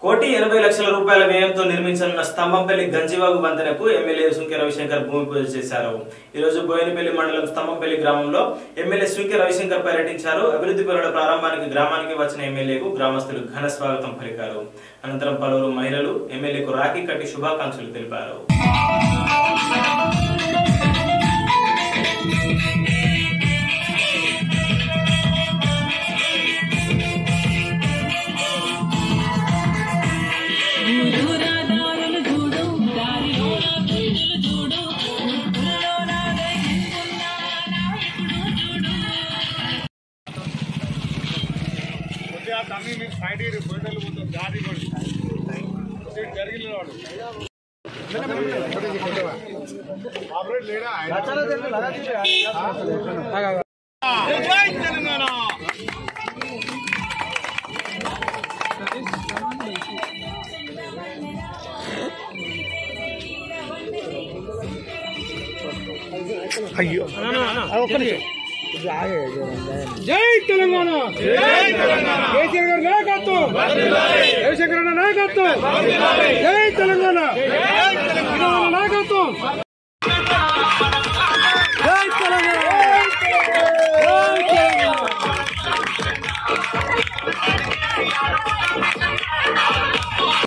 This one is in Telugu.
కోటి ఎనభై లక్షల రూపాయల వ్యయంతో నిర్మించనున్న స్తంభంపల్లి గంజివాగు వంతెనకు ఎమ్మెల్యే సుంకె రవిశంకర్ భూమి పూజ చేశారు ఈ రోజు బోయినపల్లి మండలం స్తంభంపల్లి గ్రామంలో ఎమ్మెల్యే సుంకె రవిశంకర్ పర్యటించారు అభివృద్ధి పనుల ప్రారంభానికి గ్రామానికి వచ్చిన ఎమ్మెల్యేకు గ్రామస్తులు ఘన స్వాగతం పలికారు అనంతరం పలువురు మహిళలు ఎమ్మెల్యేకు రాఖీ కట్టి శుభాకాంక్షలు తెలిపారు దూరాదారులు చూడు దారిలోన ప్రజలు చూడు ముగ్గుల్లో నాదై నింపున్న నాయకుడు చూడు కొద్దిగా తమ్మి మీకు సైడ్ ఇరు బొండలు పోతాం గాడి కొడి జరిగిన వాడు ఆపరేట్ లేడా జై తెలంగాణ జై తెలంగాణ కేసీఆర్ గారి నాయకత్వం రవిశంకర్ అన్న నాయకత్వం జై తెలంగాణ